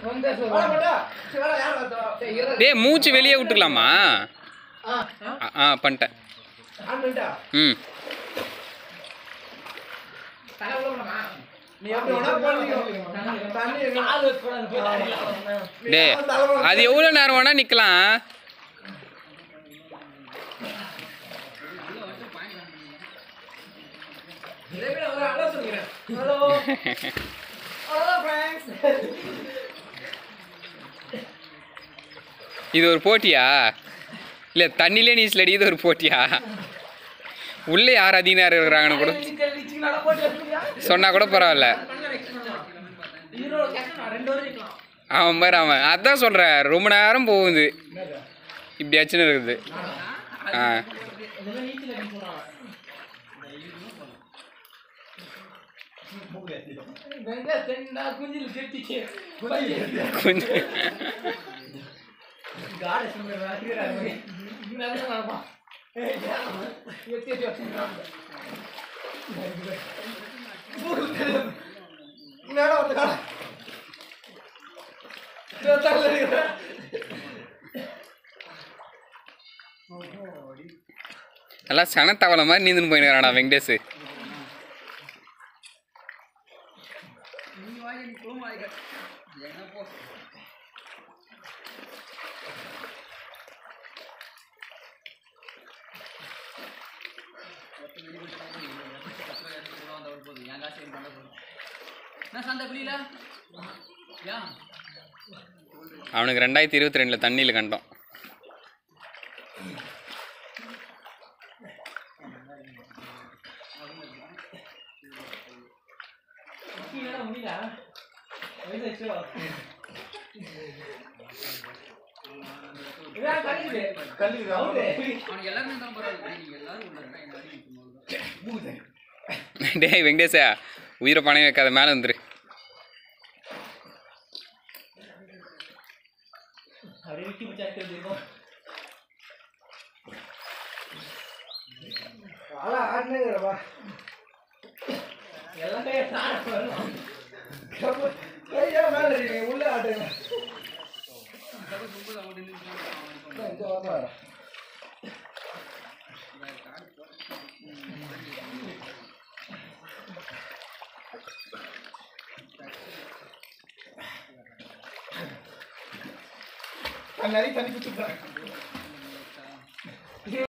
டேய் மூச்சு வெளியே விட்டுக்கலாமா ஆ, ஆ பண்ணிட்டேன் ம் டேய் அது எவ்வளோ நேரம் வேணா நிற்கலாம் இது ஒரு போட்டியா இல்லை தண்ணிலே நீச்சல் அடி இது ஒரு போட்டியா உள்ளே யார் அதிக நேரம் இருக்கிறாங்கன்னு கூட சொன்னா கூட பரவாயில்ல அவன் பாரு அவன் அதான் சொல்கிறேன் ரொம்ப நேரம் போகுது இப்படி அச்சுன்னு இருக்குது ஆ கொஞ்சம் எல்லாம் சனத்தவளை மாதிரி நீந்துன்னு போயினுக்கிறானா வெங்கடேஷ் அவனுக்கு ரெண்டாயிரத்தி இருபத்தி ரெண்டில் தண்ணியில் கண்டோம் டேய் வெங்கடேஷா உயிரை பணம் வைக்காத மேலே வந்துரு நிறைய தண்ணி குடிச்சுட்டேன்